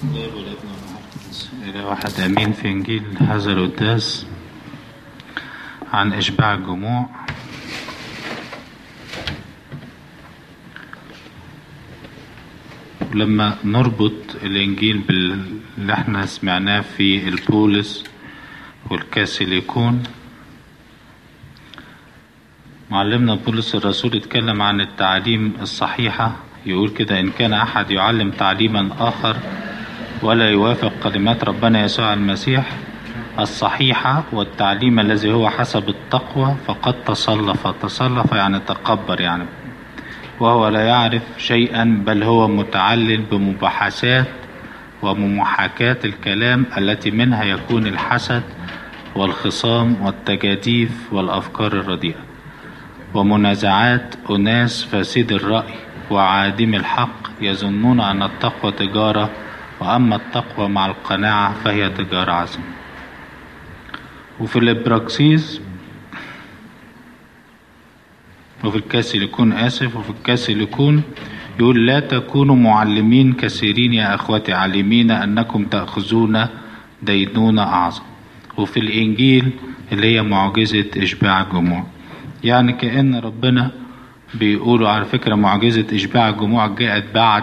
الآب والابن والروح القدس إله واحد آمين في إنجيل هذا القداس عن إشباع الجموع لما نربط الإنجيل باللي احنا سمعناه في البولس والكاسيليكون معلمنا بولس الرسول اتكلم عن التعاليم الصحيحة يقول كده إن كان أحد يعلم تعليما آخر ولا يوافق كلمات ربنا يسوع المسيح الصحيحة والتعليم الذي هو حسب التقوى فقد تصلف تصلف يعني تكبر يعني وهو لا يعرف شيئا بل هو متعلل بمباحثات ومحاكاة الكلام التي منها يكون الحسد والخصام والتجاديف والأفكار الرديئة ومنازعات أناس فاسد الرأي وعادم الحق يظنون أن التقوى تجارة وأما التقوى مع القناعة فهي تجارة عظيمة وفي الإبراكسيس وفي الكاسيليكون آسف وفي الكاسيليكون يقول لا تكونوا معلمين كثيرين يا أخوتي عالمين أنكم تأخذون دينونة أعظم وفي الإنجيل اللي هي معجزة إشباع الجموع يعني كأن ربنا بيقولوا على فكرة معجزة إشباع الجموع جاءت بعد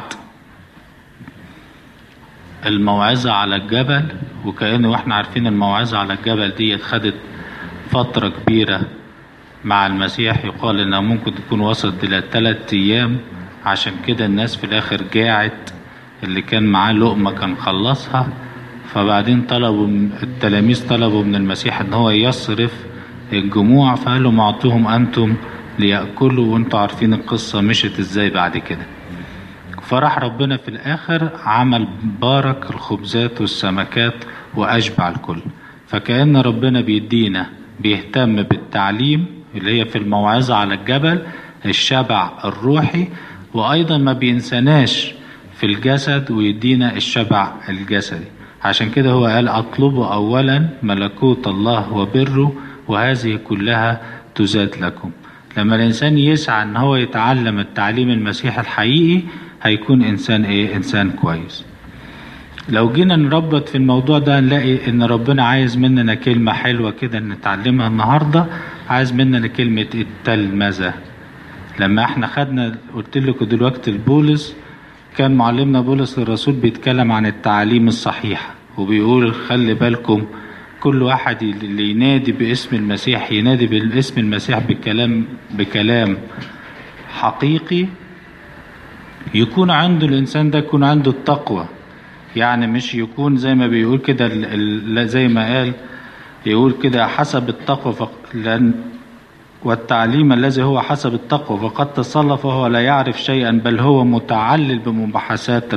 الموعظة على الجبل وكأنه واحنا عارفين الموعظة على الجبل دي خدت فترة كبيرة مع المسيح يقال انها ممكن تكون وصلت الى ثلاث ايام عشان كده الناس في الاخر جاعت اللي كان معاه لقمة كان خلصها فبعدين طلبوا التلاميذ طلبوا من المسيح ان هو يصرف الجموع فقال لهم اعطوهم انتم ليأكلوا وانتوا عارفين القصة مشت ازاي بعد كده فراح ربنا في الاخر عمل بارك الخبزات والسمكات واشبع الكل فكأن ربنا بيدينا بيهتم بالتعليم اللي هي في الموعظة على الجبل الشبع الروحي وأيضا ما بينسناش في الجسد ويدينا الشبع الجسدي عشان كده هو قال أطلبوا أولا ملكوت الله وبره وهذه كلها تزاد لكم لما الإنسان يسعى إن هو يتعلم التعليم المسيحي الحقيقي هيكون إنسان إيه؟ إنسان كويس لو جينا نربط في الموضوع ده نلاقي ان ربنا عايز مننا كلمة حلوة كده نتعلمها النهاردة عايز مننا كلمة التلمذة لما احنا خدنا قلت لكم دلوقتي البولس كان معلمنا بولس الرسول بيتكلم عن التعاليم الصحيحة وبيقول خلي بالكم كل واحد اللي ينادي باسم المسيح ينادي باسم المسيح بكلام بكلام حقيقي يكون عنده الانسان ده يكون عنده التقوى يعني مش يكون زي ما بيقول كده زي ما قال يقول كده حسب التقوى فق... لأن والتعليم الذي هو حسب التقوى فقد تصلف وهو لا يعرف شيئا بل هو متعلل بمباحثات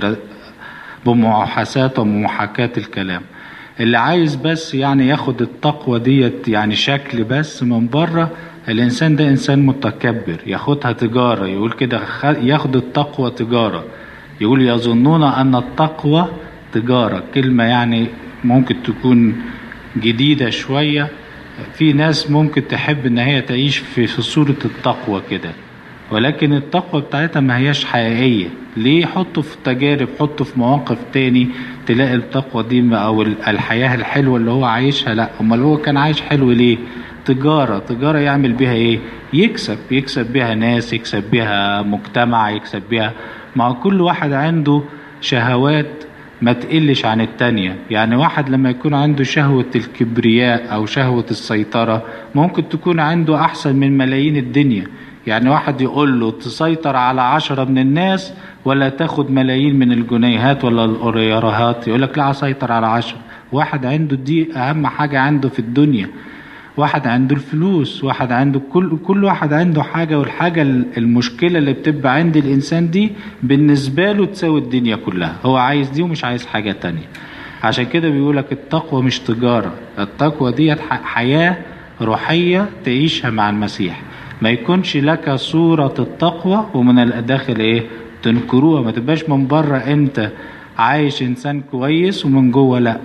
بمباحثات ومحاكاة الكلام اللي عايز بس يعني ياخد التقوى ديت يعني شكل بس من بره الانسان ده انسان متكبر ياخدها تجارة يقول كده ياخد التقوى تجارة يقول يظنون ان التقوى تجارة كلمة يعني ممكن تكون جديدة شوية في ناس ممكن تحب ان هي تعيش في, في صورة التقوى كده ولكن التقوى بتاعتها ما هياش حقيقية ليه حطوا في تجارب حطوا في مواقف تاني تلاقي التقوى دي او الحياة الحلوة اللي هو عايشها لا امال هو كان عايش حلو ليه تجارة تجارة يعمل بيها ايه يكسب يكسب بيها ناس يكسب بيها مجتمع يكسب بيها مع كل واحد عنده شهوات ما تقلش عن التانية يعني واحد لما يكون عنده شهوة الكبرياء أو شهوة السيطرة ممكن تكون عنده أحسن من ملايين الدنيا يعني واحد يقول له تسيطر على عشرة من الناس ولا تاخد ملايين من الجنيهات ولا الأوريارات يقول لك لا أسيطر على عشرة واحد عنده دي أهم حاجة عنده في الدنيا واحد عنده الفلوس واحد عنده كل كل واحد عنده حاجة والحاجة المشكلة اللي بتبقى عند الإنسان دي بالنسبة له تساوي الدنيا كلها هو عايز دي ومش عايز حاجة تانية عشان كده بيقولك التقوى مش تجارة التقوى دي حياة روحية تعيشها مع المسيح ما يكونش لك صورة التقوى ومن الداخل ايه تنكروها ما تبقاش من بره انت عايش انسان كويس ومن جوه لا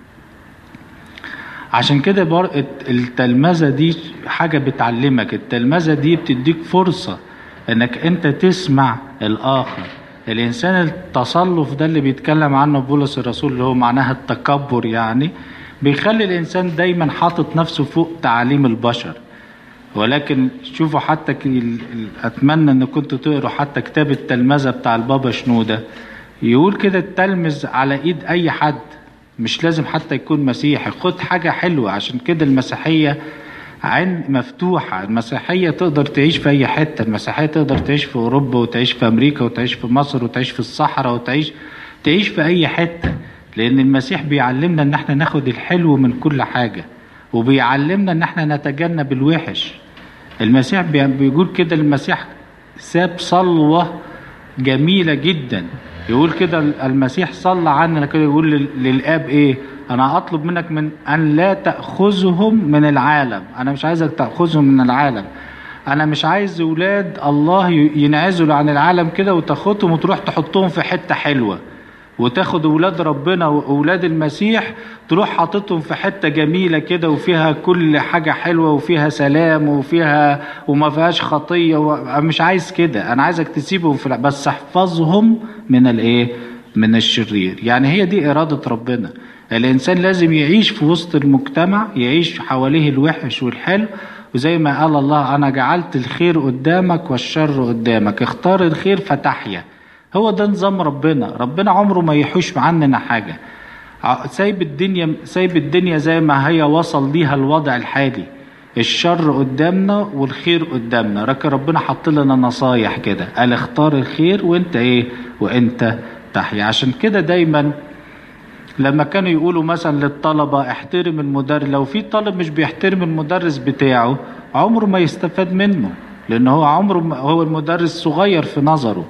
عشان كده بر... التلمذة دي حاجة بتعلمك التلمذة دي بتديك فرصة انك انت تسمع الاخر الإنسان التصلف ده اللي بيتكلم عنه بولس الرسول اللي هو معناها التكبر يعني بيخلي الإنسان دايما حاطط نفسه فوق تعاليم البشر ولكن شوفوا حتى ك- ال- ال- أتمنى أن كنتوا تقروا حتى كتاب التلمذة بتاع البابا شنودة يقول كده التلمذ على إيد أي حد مش لازم حتى يكون مسيحي خد حاجة حلوة عشان كده المسيحية عين مفتوحة المسيحية تقدر تعيش في أي حتة المسيحية تقدر تعيش في أوروبا وتعيش في أمريكا وتعيش في مصر وتعيش في الصحراء وتعيش تعيش في أي حتة لأن المسيح بيعلمنا إن احنا ناخد الحلو من كل حاجة وبيعلمنا إن احنا نتجنب الوحش المسيح بي- بيقول كده المسيح ساب صلوة جميلة جدا يقول كده المسيح صلى عننا كده يقول لل- للآب إيه أنا أطلب منك من أن لا تأخذهم من العالم أنا مش عايزك تأخذهم من العالم أنا مش عايز أولاد الله ي- ينعزلوا عن العالم كده وتاخدهم وتروح تحطهم في حتة حلوة وتاخد اولاد ربنا واولاد المسيح تروح حاططهم في حته جميله كده وفيها كل حاجه حلوه وفيها سلام وفيها وما فيهاش خطيه و... أنا مش عايز كده انا عايزك تسيبهم في بس احفظهم من الايه من الشرير يعني هي دي اراده ربنا الانسان لازم يعيش في وسط المجتمع يعيش حواليه الوحش والحلو وزي ما قال الله انا جعلت الخير قدامك والشر قدامك اختار الخير فتحيا هو ده نظام ربنا ربنا عمره ما يحوش عننا حاجة ع- سايب الدنيا سايب الدنيا زي ما هي وصل ليها الوضع الحالي الشر قدامنا والخير قدامنا لكن ربنا حط لنا نصايح كده قال اختار الخير وانت ايه وانت تحيا عشان كده دايما لما كانوا يقولوا مثلا للطلبة احترم المدرس لو في طالب مش بيحترم المدرس بتاعه عمره ما يستفاد منه لأن هو عمره ما هو المدرس صغير في نظره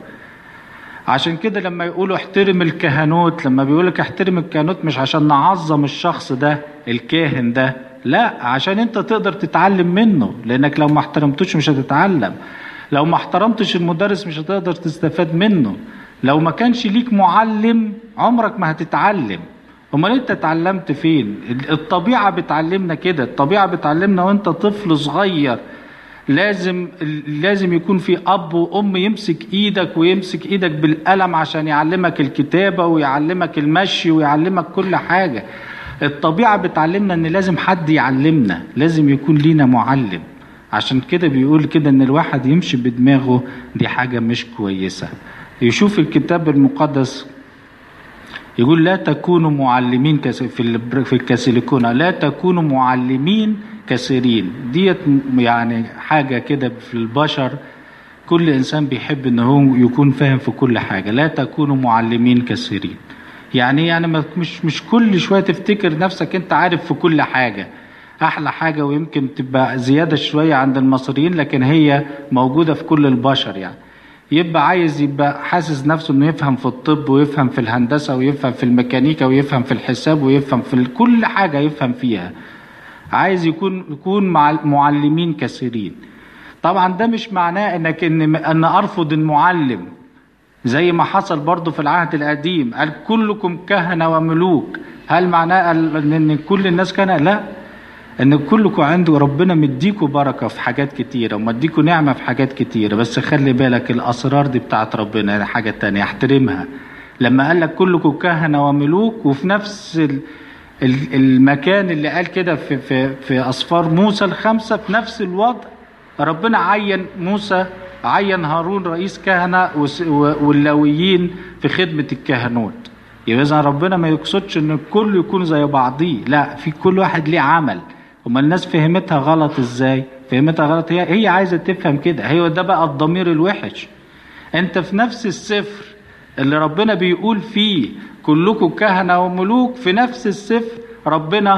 عشان كده لما يقولوا احترم الكهنوت لما بيقولك احترم الكهنوت مش عشان نعظم الشخص ده الكاهن ده لا عشان انت تقدر تتعلم منه لانك لو ما احترمتوش مش هتتعلم لو ما احترمتش المدرس مش هتقدر تستفاد منه لو ما كانش ليك معلم عمرك ما هتتعلم امال انت اتعلمت فين الطبيعه بتعلمنا كده الطبيعه بتعلمنا وانت طفل صغير لازم لازم يكون في اب وام يمسك ايدك ويمسك ايدك بالقلم عشان يعلمك الكتابه ويعلمك المشي ويعلمك كل حاجه الطبيعه بتعلمنا ان لازم حد يعلمنا لازم يكون لينا معلم عشان كده بيقول كده ان الواحد يمشي بدماغه دي حاجه مش كويسه يشوف الكتاب المقدس يقول لا تكونوا معلمين كس- في ال- في الكاسيليكونا لا تكونوا معلمين كثيرين ديت م- يعني حاجة كده في البشر كل إنسان بيحب إن هو يكون فاهم في كل حاجة لا تكونوا معلمين كثيرين يعني يعني ما- مش مش كل شوية تفتكر نفسك أنت عارف في كل حاجة أحلى حاجة ويمكن تبقى زيادة شوية عند المصريين لكن هي موجودة في كل البشر يعني يبقى عايز يبقى حاسس نفسه انه يفهم في الطب ويفهم في الهندسه ويفهم في الميكانيكا ويفهم في الحساب ويفهم في كل حاجه يفهم فيها عايز يكون يكون مع معلمين كثيرين طبعا ده مش معناه انك ان ان ارفض المعلم زي ما حصل برضه في العهد القديم قال كلكم كهنه وملوك هل معناه ان إن كل الناس كهنه لا ان كلكم عنده ربنا مديكوا بركه في حاجات كتيره ومديكوا نعمه في حاجات كتيره بس خلي بالك الاسرار دي بتاعت ربنا دي حاجه تانية احترمها لما قال لك كلكم كهنه وملوك وفي نفس ال ال- المكان اللي قال كده في في في اسفار موسى الخمسه في نفس الوضع ربنا عين موسى عين هارون رئيس كهنه وس- و- واللاويين في خدمه الكهنوت يبقى اذا ربنا ما يقصدش ان الكل يكون زي بعضيه لا في كل واحد ليه عمل وما الناس فهمتها غلط ازاي فهمتها غلط هي هي عايزه تفهم كده هي ده بقى الضمير الوحش انت في نفس السفر اللي ربنا بيقول فيه كلكم كهنة وملوك في نفس السفر ربنا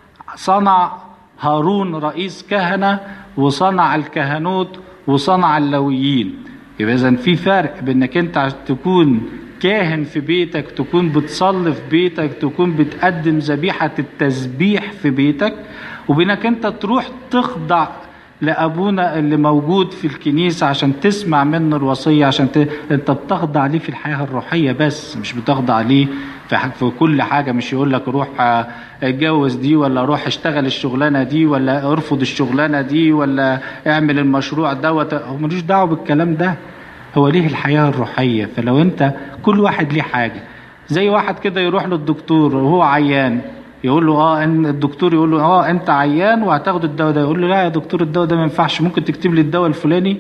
صنع هارون رئيس كهنة وصنع الكهنوت وصنع اللويين يبقى اذا في فرق بانك انت تكون كاهن في بيتك تكون بتصلي في بيتك تكون بتقدم ذبيحة التسبيح في بيتك وبينك انت تروح تخضع لابونا اللي موجود في الكنيسه عشان تسمع منه الوصيه عشان ت... انت بتخضع ليه في الحياه الروحيه بس مش بتخضع ليه في, ح... في كل حاجه مش يقول لك روح آه، اتجوز دي ولا روح اشتغل الشغلانه دي ولا ارفض الشغلانه دي ولا اعمل المشروع دوت هو ملوش دعوه بالكلام ده هو ليه الحياة الروحية فلو انت كل واحد ليه حاجة زي واحد كده يروح للدكتور وهو عيان يقول له اه ان الدكتور يقول له اه انت عيان وهتاخد الدواء ده يقول له لا يا دكتور الدواء ده ما ينفعش ممكن تكتب لي الدواء الفلاني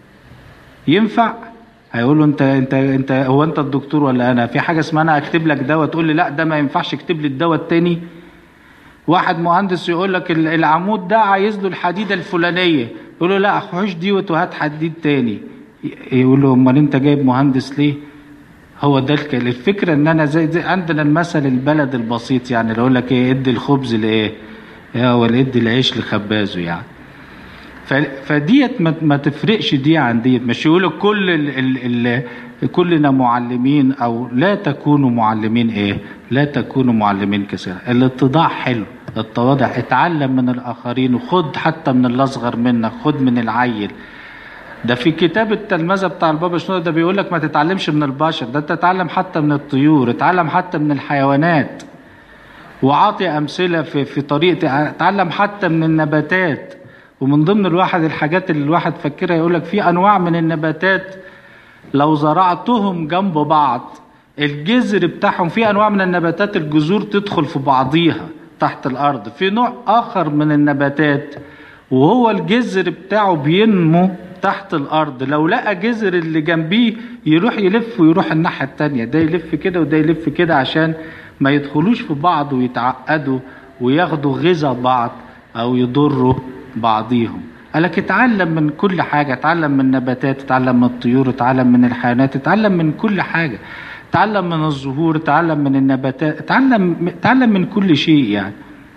ينفع هيقول له انت انت انت هو انت الدكتور ولا انا في حاجه اسمها انا اكتب لك دواء تقول لي لا ده ما ينفعش اكتب لي الدواء التاني واحد مهندس يقول لك العمود ده عايز له الحديده الفلانيه يقول له لا حوش دي وهات حديد تاني يقول له امال انت جايب مهندس ليه هو ده الفكره ان انا زي, زي عندنا المثل البلد البسيط يعني اللي يقول لك ايه ادي الخبز لايه ولا ادي العيش لخبازه يعني فديت ما تفرقش دي عن ديت مش يقولوا كل ال ال ال كلنا معلمين او لا تكونوا معلمين ايه لا تكونوا معلمين كثيرا الاتضاع حلو التواضع اتعلم من الاخرين وخد حتى من الاصغر منك خد من العيل ده في كتاب التلمذه بتاع البابا شنودة ده بيقول لك ما تتعلمش من البشر ده انت تتعلم حتى من الطيور اتعلم حتى من الحيوانات وعاطي امثله في في طريقه اتعلم حتى من النباتات ومن ضمن الواحد الحاجات اللي الواحد فكرها يقول لك في انواع من النباتات لو زرعتهم جنب بعض الجذر بتاعهم في انواع من النباتات الجذور تدخل في بعضيها تحت الارض في نوع اخر من النباتات وهو الجذر بتاعه بينمو تحت الارض لو لقى جذر اللي جنبيه يروح يلف ويروح الناحيه التانية ده يلف كده وده يلف كده عشان ما يدخلوش في بعض ويتعقدوا وياخدوا غذاء بعض او يضروا بعضيهم قالك اتعلم من كل حاجة اتعلم من النباتات اتعلم من الطيور اتعلم من الحيوانات اتعلم من كل حاجة اتعلم من الزهور اتعلم من النباتات اتعلم اتعلم من كل شيء يعني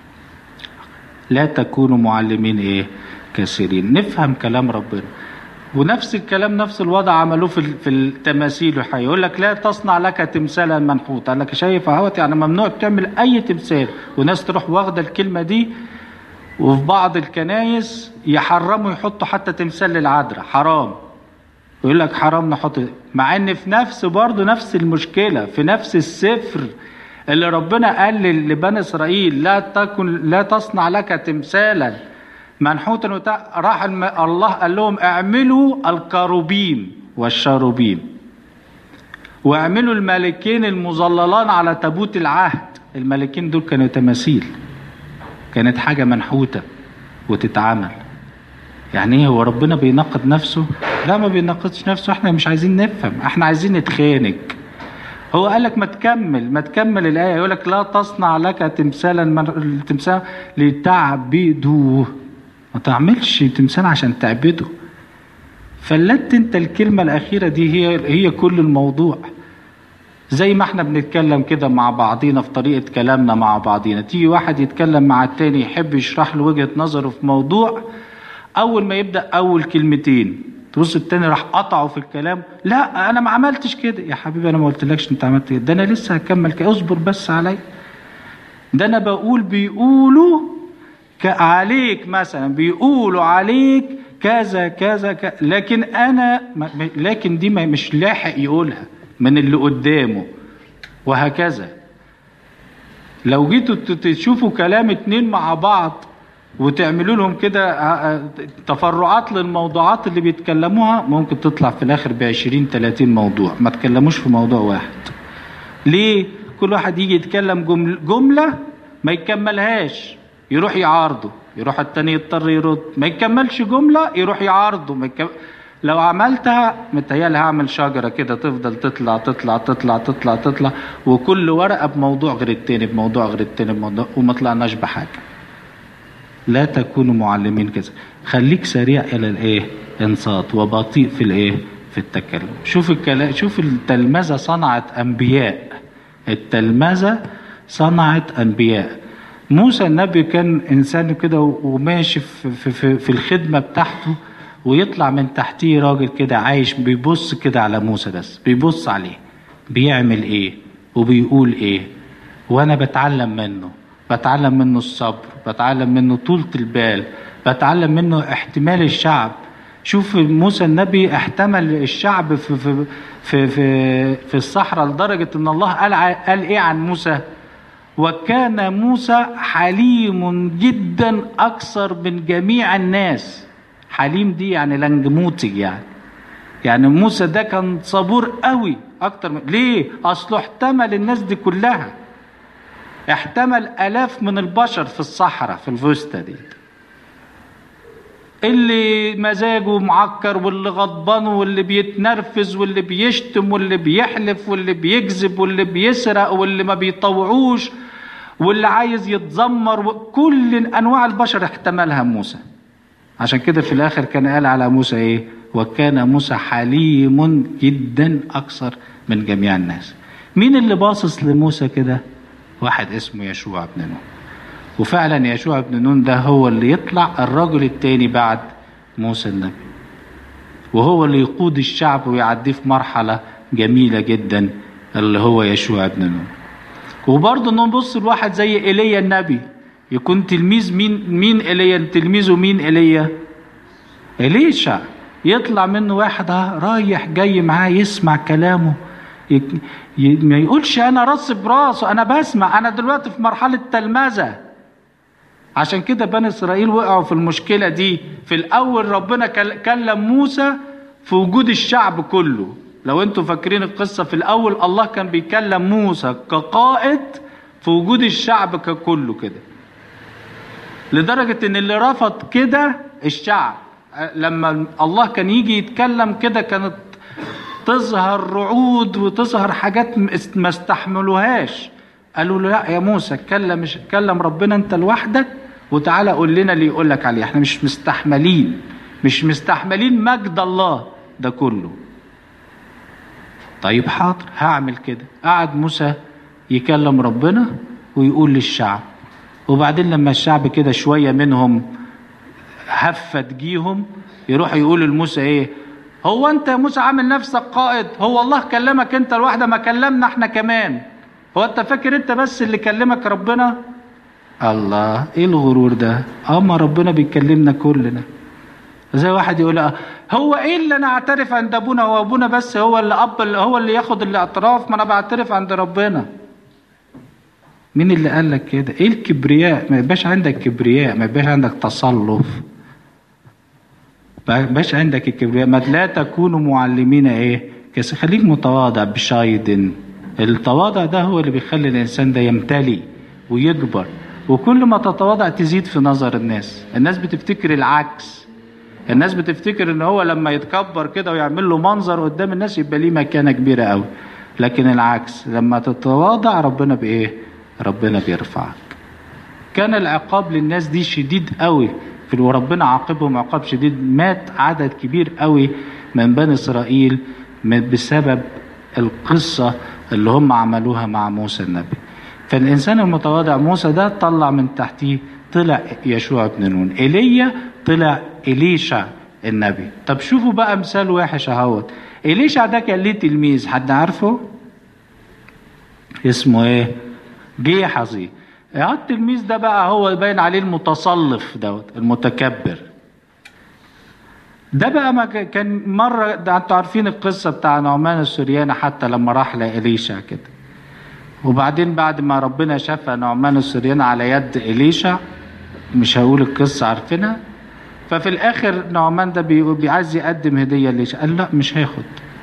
لا تكونوا معلمين ايه كثيرين نفهم كلام ربنا ونفس الكلام نفس الوضع عملوه في في التماثيل والحي يقول لك لا تصنع لك تمثالا منحوتا قال لك شايف اهوت يعني ممنوع تعمل اي تمثال وناس تروح واخده الكلمه دي وفي بعض الكنايس يحرموا يحطوا حتى تمثال للعذراء حرام يقول لك حرام نحط مع ان في نفس برضه نفس المشكله في نفس السفر اللي ربنا قال لبني اسرائيل لا تكن لا تصنع لك تمثالا منحوتا وتا راح الم... الله قال لهم اعملوا الكروبيم والشاروبيم واعملوا الملكين المظللان على تابوت العهد الملكين دول كانوا تماثيل كانت حاجة منحوتة وتتعمل يعني ايه هو ربنا بينقد نفسه لا ما بينقدش نفسه احنا مش عايزين نفهم احنا عايزين نتخانق هو قال لك ما تكمل ما تكمل الآية يقول لك لا تصنع لك تمثالا من تمثال لتعبدوه ما تعملش تمثال عشان تعبده فلت انت الكلمة الأخيرة دي هي هي كل الموضوع زي ما احنا بنتكلم كده مع بعضينا في طريقة كلامنا مع بعضينا تيجي واحد يتكلم مع التاني يحب يشرح له وجهة نظره في موضوع أول ما يبدأ أول كلمتين تبص التاني راح قطعه في الكلام لا أنا ما عملتش كده يا حبيبي أنا ما قلتلكش أنت عملت كده ده أنا لسه هكمل كده اصبر بس علي ده أنا بقول بيقولوا عليك مثلا بيقولوا عليك كذا كذا كذا لكن أنا لكن دي مش لاحق يقولها من اللي قدامه وهكذا لو جيتوا تشوفوا كلام اتنين مع بعض وتعملوا لهم كده تفرعات للموضوعات اللي بيتكلموها ممكن تطلع في الاخر ب 20 30 موضوع ما تكلموش في موضوع واحد ليه كل واحد يجي يتكلم جمل جمله ما يكملهاش يروح يعارضه يروح التاني يضطر يرد ما يكملش جمله يروح يعارضه ما يكمل لو عملتها متهيألي هعمل شجرة كده تفضل تطلع تطلع تطلع تطلع تطلع وكل ورقة بموضوع غير التاني بموضوع غير التاني بموضوع وما طلعناش بحاجة لا تكونوا معلمين كذا خليك سريع إلى الإيه إنصات وبطيء في الإيه في التكلم شوف الكلام شوف التلمذة صنعت أنبياء التلمذة صنعت أنبياء موسى النبي كان إنسان كده وماشي في, في, في, في الخدمة بتاعته ويطلع من تحتيه راجل كده عايش بيبص كده على موسى بس بيبص عليه بيعمل ايه وبيقول ايه وانا بتعلم منه بتعلم منه الصبر بتعلم منه طولة البال بتعلم منه احتمال الشعب شوف موسى النبي احتمل الشعب في في في في, في الصحراء لدرجة ان الله قال قال ايه عن موسى وكان موسى حليم جدا اكثر من جميع الناس حليم دي يعني لنجموتي يعني يعني موسى ده كان صبور قوي اكتر من ليه اصله احتمل الناس دي كلها احتمل الاف من البشر في الصحراء في الفوستا دي اللي مزاجه معكر واللي غضبان واللي بيتنرفز واللي بيشتم واللي بيحلف واللي بيكذب واللي بيسرق واللي ما بيطوعوش واللي عايز يتذمر كل انواع البشر احتملها موسى عشان كده في الاخر كان قال على موسى ايه وكان موسى حليم جدا اكثر من جميع الناس مين اللي باصص لموسى كده واحد اسمه يشوع بن نون وفعلا يشوع بن نون ده هو اللي يطلع الرجل التاني بعد موسى النبي وهو اللي يقود الشعب ويعديه في مرحلة جميلة جدا اللي هو يشوع بن نون وبرضه نبص لواحد زي ايليا النبي يكون تلميذ مين مين ايليا تلميذه مين ايليا اليشع يطلع منه واحد رايح جاي معاه يسمع كلامه ي... ي... ما يقولش انا راس براسه انا بسمع انا دلوقتي في مرحله تلمذه عشان كده بني اسرائيل وقعوا في المشكله دي في الاول ربنا كلم موسى في وجود الشعب كله لو انتوا فاكرين القصه في الاول الله كان بيكلم موسى كقائد في وجود الشعب ككله كده لدرجه ان اللي رفض كده الشعب لما الله كان يجي يتكلم كده كانت تظهر رعود وتظهر حاجات ما استحملوهاش قالوا له لا يا موسى كلم كلم ربنا انت لوحدك وتعالى قول لنا اللي يقول لك عليه احنا مش مستحملين مش مستحملين مجد الله ده كله طيب حاضر هعمل كده قعد موسى يكلم ربنا ويقول للشعب وبعدين لما الشعب كده شويه منهم هفت جيهم يروح يقول لموسى ايه هو انت يا موسى عامل نفسك قائد هو الله كلمك انت لوحده ما كلمنا احنا كمان هو انت فاكر انت بس اللي كلمك ربنا الله ايه الغرور ده اما ربنا بيكلمنا كلنا زي واحد يقول اه هو ايه اللي انا اعترف عند ابونا هو ابونا بس هو اللي اب اللي هو اللي ياخد الاعتراف ما انا بعترف عند ربنا مين اللي قال لك كده ايه الكبرياء ما يبقاش عندك كبرياء ما يبقاش عندك تصلف ما يبقاش عندك الكبرياء ما لا تكونوا معلمين ايه كس خليك متواضع بشايد التواضع ده هو اللي بيخلي الانسان ده يمتلي ويكبر وكل ما تتواضع تزيد في نظر الناس الناس بتفتكر العكس الناس بتفتكر ان هو لما يتكبر كده ويعمل له منظر قدام الناس يبقى ليه مكانه كبيره قوي لكن العكس لما تتواضع ربنا بايه ربنا بيرفعك كان العقاب للناس دي شديد قوي في وربنا عاقبهم عقاب شديد مات عدد كبير قوي من بني اسرائيل بسبب القصه اللي هم عملوها مع موسى النبي فالانسان المتواضع موسى ده طلع من تحتيه طلع يشوع بن نون ايليا طلع إليشع النبي طب شوفوا بقى مثال وحش اهوت إليشع ده كان ليه تلميذ حد عارفه اسمه ايه جيحظي التلميذ ده بقى هو باين عليه المتصلف دوت المتكبر ده بقى ما كان مرة ده انتوا عارفين القصة بتاع نعمان السرياني حتى لما راح لإليشع كده وبعدين بعد ما ربنا شفى نعمان السرياني على يد إليشع مش هقول القصة عارفينها ففي الاخر نعمان ده بيعايز يقدم هديه ليش قال لا مش هاخد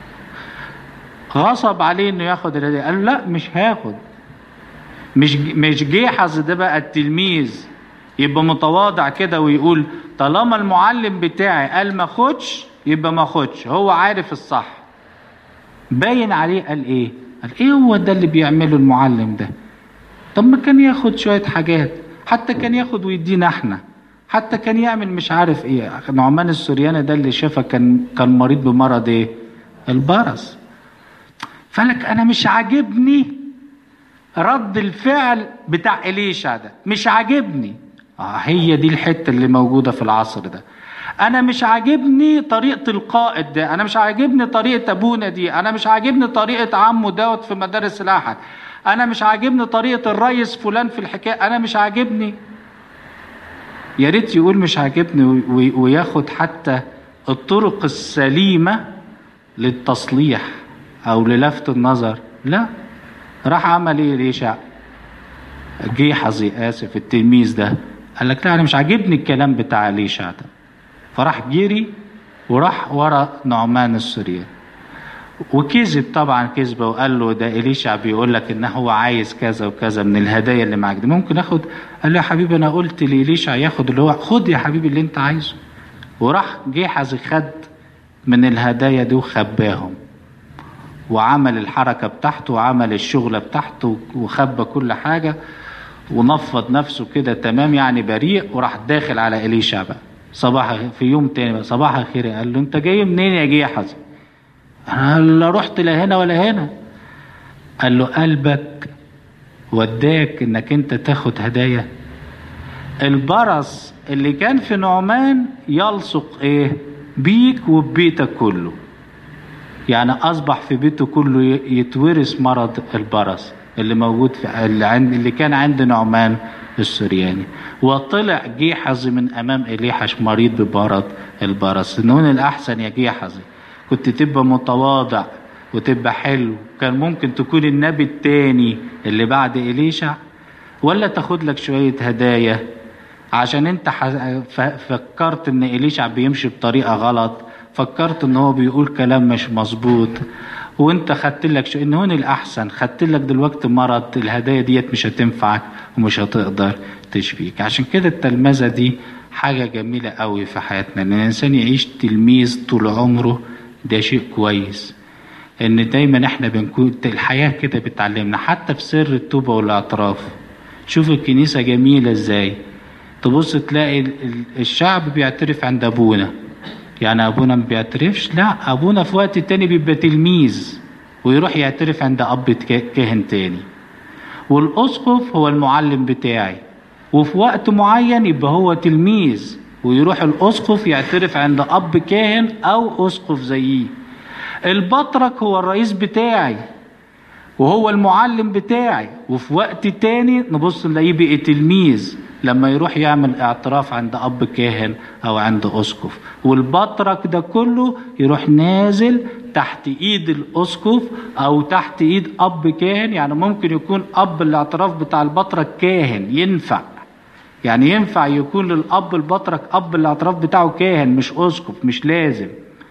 غصب عليه انه ياخد الهديه قال لا مش هاخد مش مش جيحظ ده بقى التلميذ يبقى متواضع كده ويقول طالما المعلم بتاعي قال ما خدش يبقى ما خدش هو عارف الصح باين عليه قال ايه قال ايه هو ده اللي بيعمله المعلم ده طب ما كان ياخد شويه حاجات حتى كان ياخد ويدينا احنا حتى كان يعمل مش عارف ايه نعمان السورياني ده اللي شافه كان كان مريض بمرض ايه البرص فلك انا مش عاجبني رد الفعل بتاع إليشع ده مش عاجبني آه هي دي الحتة اللي موجودة في العصر ده أنا مش عاجبني طريقة القائد ده أنا مش عاجبني طريقة أبونا دي أنا مش عاجبني طريقة عمه دوت في مدارس الأحد أنا مش عاجبني طريقة الريس فلان في الحكاية أنا مش عاجبني يا ريت يقول مش عاجبني وياخد حتى الطرق السليمة للتصليح أو للفت النظر لا راح عمل ايه ليشع جيحظي اسف التلميذ ده قال لك لا انا مش عاجبني الكلام بتاع ليشع ده فراح جري وراح ورا نعمان السورياني وكذب طبعا كذبه وقال له ده إليشع بيقول لك ان هو عايز كذا وكذا من الهدايا اللي معاك دي ممكن اخد قال له يا حبيبي انا قلت لإليشع ياخد اللي هو خد يا حبيبي اللي انت عايزه وراح جيحز خد من الهدايا دي وخباهم وعمل الحركة بتاعته وعمل الشغلة بتاعته وخبى كل حاجة ونفض نفسه كده تمام يعني بريء وراح داخل على إليشع بقى صباح في يوم تاني بقى صباح الخير قال له انت جاي منين يا جيحز انا لا رحت لا هنا ولا هنا قال له قلبك وداك انك انت تاخد هدايا البرص اللي كان في نعمان يلصق ايه بيك وببيتك كله يعني اصبح في بيته كله يتورث مرض البرص اللي موجود في اللي, عند اللي كان عند نعمان السورياني وطلع جيحظ من امام اليحش مريض بمرض البرص نون الاحسن يا جيحظ كنت تبقى متواضع وتبقى حلو كان ممكن تكون النبي التاني اللي بعد إليشع ولا تاخد لك شوية هدايا عشان انت فكرت ان إليشع بيمشي بطريقة غلط فكرت ان هو بيقول كلام مش مظبوط وانت خدت لك شو ان هون الاحسن خدت لك دلوقتي مرض الهدايا ديت مش هتنفعك ومش هتقدر تشفيك عشان كده التلمذة دي حاجة جميلة قوي في حياتنا ان الانسان يعيش تلميذ طول عمره ده شيء كويس ان دايما احنا بنكون الحياة كده بتعلمنا حتى في سر التوبة والاعتراف شوف الكنيسة جميلة ازاي تبص تلاقي الشعب بيعترف عند ابونا يعني ابونا ما بيعترفش لا ابونا في وقت تاني بيبقى تلميذ ويروح يعترف عند اب كاهن تاني والاسقف هو المعلم بتاعي وفي وقت معين يبقى هو تلميذ ويروح الاسقف يعترف عند اب كاهن او اسقف زيه البطرك هو الرئيس بتاعي وهو المعلم بتاعي وفي وقت تاني نبص نلاقيه بقى تلميذ لما يروح يعمل اعتراف عند اب كاهن او عند اسقف والبطرك ده كله يروح نازل تحت ايد الاسقف او تحت ايد اب كاهن يعني ممكن يكون اب الاعتراف بتاع البطرك كاهن ينفع يعني ينفع يكون للاب البطرك اب الاعتراف بتاعه كاهن مش اسقف مش لازم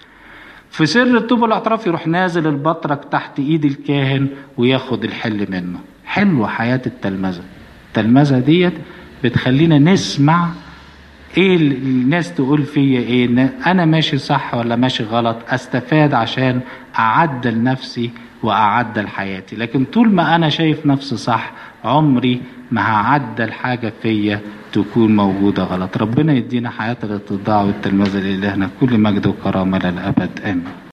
في سر التوبة الاعتراف يروح نازل البطرك تحت ايد الكاهن وياخد الحل منه حلوة حياة التلمذة التلمذة ديت بتخلينا نسمع ايه الناس تقول فيا ايه انا ماشي صح ولا ماشي غلط استفاد عشان اعدل نفسي واعدل حياتي لكن طول ما انا شايف نفسي صح عمري ما هعدل حاجة فيا تكون موجودة غلط ربنا يدينا حياة الاتضاع والتلمذة لإلهنا كل مجد وكرامة للأبد آمين